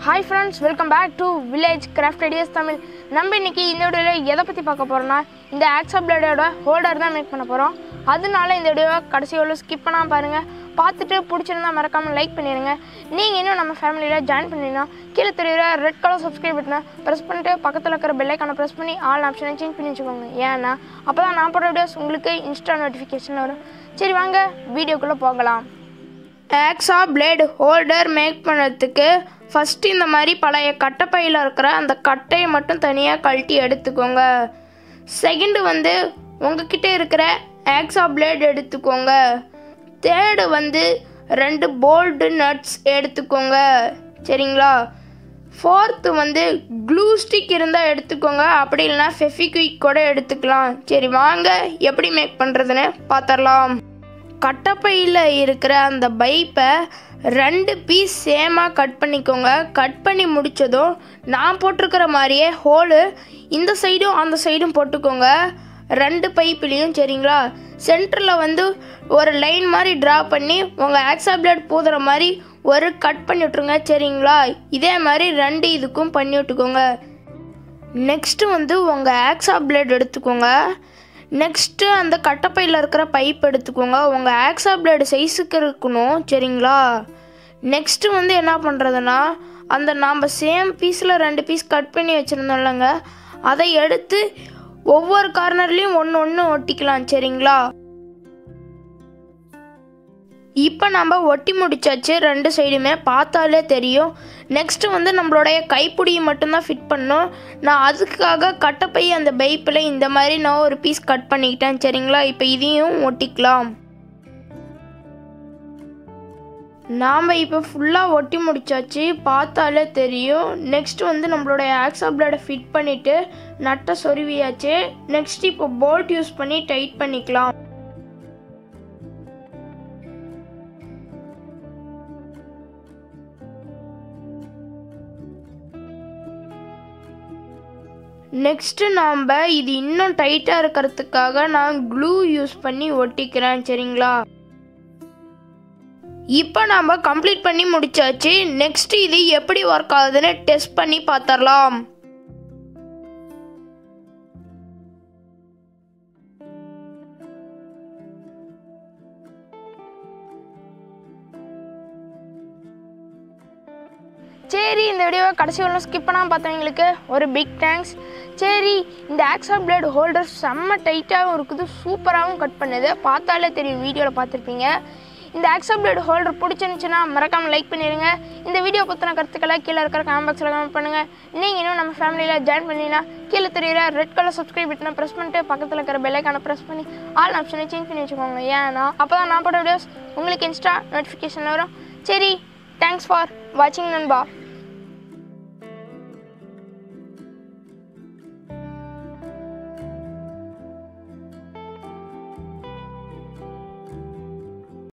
hi friends welcome back to village craft ideas Tamil நம்ம இன்னைக்கு இந்த வீடியோவில் எதை பற்றி பார்க்க போகிறோம்னா இந்த ஆக்ஸா பிளேடோட ஹோல்டர் தான் மேக் பண்ண போகிறோம் அதனால இந்த வீடியோவை கடைசி எவ்வளோ ஸ்கிப் பண்ணாமல் பாருங்கள் பார்த்துட்டு பிடிச்சிருந்தா மறக்காமல் லைக் பண்ணிடுங்க நீங்கள் இன்னும் நம்ம ஃபேமிலியில் ஜாயின் பண்ணினா கீழே தெரியுற ரெட் கலர் சப்ஸ்கிரைப் பட்டனை ப்ரெஸ் பண்ணிட்டு பக்கத்தில் இருக்கிற பெல்லைக்கான ப்ரெஸ் பண்ணி ஆல் ஆப்ஷனை சேஞ்ச் பண்ணி வச்சுக்கோங்க ஏன்னா அப்போ தான் நான் போடுற வீடியோஸ் உங்களுக்கு இன்ஸ்டா நோட்டிஃபிகேஷன் வரும் சரி வாங்க வீடியோக்குள்ளே போகலாம் ஆக்ஸா பிளேடு ஹோல்டர் மேக் பண்ணுறதுக்கு ஃபஸ்ட்டு இந்த மாதிரி பழைய கட்டைப்பையில் இருக்கிற அந்த கட்டையை மட்டும் தனியாக கழட்டி எடுத்துக்கோங்க செகண்டு வந்து உங்ககிட்ட இருக்கிற ஆக்ஸா பிளேடு எடுத்துக்கோங்க தேர்டு வந்து ரெண்டு போல்டு நட்ஸ் எடுத்துக்கோங்க சரிங்களா ஃபோர்த்து வந்து க்ளூ ஸ்டிக் இருந்தால் எடுத்துக்கோங்க அப்படி இல்லைனா ஃபெஃபிக்விக் கூட எடுத்துக்கலாம் சரி வாங்க எப்படி மேக் பண்ணுறதுன்னு பார்த்துடலாம் கட்டப்பையில் இருக்கிற அந்த பைப்பை ரெண்டு பீஸ் சேமாக கட் பண்ணிக்கோங்க கட் பண்ணி முடித்ததும் நான் போட்டிருக்கிற மாதிரியே ஹோலு இந்த சைடும் அந்த சைடும் போட்டுக்கோங்க ரெண்டு பைப்புலேயும் சரிங்களா சென்டரில் வந்து ஒரு லைன் மாதிரி ட்ரா பண்ணி உங்கள் ஆக்ஸா பிளேட் பூதுற மாதிரி ஒரு கட் பண்ணி விட்ருங்க சரிங்களா இதே மாதிரி ரெண்டு இதுக்கும் பண்ணி விட்டுக்கோங்க நெக்ஸ்ட்டு வந்து உங்கள் ஆக்ஸா பிளேட் எடுத்துக்கோங்க நெக்ஸ்ட்டு அந்த கட்டப்பையில் இருக்கிற பைப் எடுத்துக்கோங்க உங்கள் ஆக்ஸா பிளேடு சைஸுக்கு இருக்கணும் சரிங்களா நெக்ஸ்ட்டு வந்து என்ன பண்ணுறதுன்னா அந்த நாம் சேம் பீஸில் ரெண்டு பீஸ் கட் பண்ணி வச்சுருந்தோம்லங்க அதை எடுத்து ஒவ்வொரு கார்னர்லேயும் ஒன்று ஒன்று ஒட்டிக்கலாம் சரிங்களா இப்போ நம்ம ஒட்டி முடிச்சாச்சு ரெண்டு சைடுமே பார்த்தாலே தெரியும் நெக்ஸ்ட்டு வந்து நம்மளுடைய கைப்பிடியை மட்டும்தான் ஃபிட் பண்ணோம் நான் அதுக்காக கட்டப்பை அந்த பைப்பில் இந்த மாதிரி நான் ஒரு பீஸ் கட் பண்ணிக்கிட்டேன் சரிங்களா இப்போ இதையும் ஒட்டிக்கலாம் நாம் இப்போ ஃபுல்லாக ஒட்டி முடிச்சாச்சு பார்த்தாலே தெரியும் நெக்ஸ்ட் வந்து நம்மளுடைய ஆக்ஸா பிளேடை ஃபிட் பண்ணிவிட்டு நட்டை சொருவியாச்சு நெக்ஸ்ட் இப்போ போல்ட் யூஸ் பண்ணி டைட் பண்ணிக்கலாம் நெக்ஸ்ட்டு நாம் இது இன்னும் டைட்டாக இருக்கிறதுக்காக நான் க்ளூ யூஸ் பண்ணி ஒட்டிக்கிறேன் சரிங்களா இப்போ நாம் கம்ப்ளீட் பண்ணி முடிச்சாச்சு நெக்ஸ்ட் இது எப்படி ஒர்க் ஆகுதுன்னு டெஸ்ட் பண்ணி பார்த்துடலாம் சரி இந்த வீடியோவை கடைசி வரலாம் ஸ்கிப் பண்ணாமல் பார்த்தவங்களுக்கு ஒரு பிக் தேங்க்ஸ் சரி இந்த ஆக்ஸா பிளேட் ஹோல்டர் செம்ம டைட்டாகவும் இருக்குது சூப்பராகவும் கட் பண்ணுது பார்த்தாலே தெரியும் வீடியோவில் பார்த்துருப்பீங்க இந்த ஆக்ஸா பிளேட் ஹோல்டர் பிடிச்சிருந்துச்சுன்னா மறக்காமல் லைக் பண்ணிடுங்க இந்த வீடியோ பற்றின கருத்துக்களை கீழே இருக்கிற காமெண்ட் பாக்ஸில் கமெண்ட் பண்ணுங்கள் நீங்கள் இன்னும் நம்ம ஃபேமிலியில் ஜாயின் பண்ணினா கீழே தெரியுற ரெட் கலர் சப்ஸ்கிரைப் பட்டனை ப்ரெஸ் பண்ணிட்டு பக்கத்தில் இருக்கிற பெல்லைக்கான ப்ரெஸ் பண்ணி ஆல் ஆப்ஷனை சேஞ்ச் பண்ணி வச்சுக்கோங்க ஏன்னா அப்போ தான் நான் போட வீடியோஸ் உங்களுக்கு இன்ஸ்டா நோட்டிஃபிகேஷன் வரும் சரி தேங்க்ஸ் ஃபார் வாட்சிங் நண்பா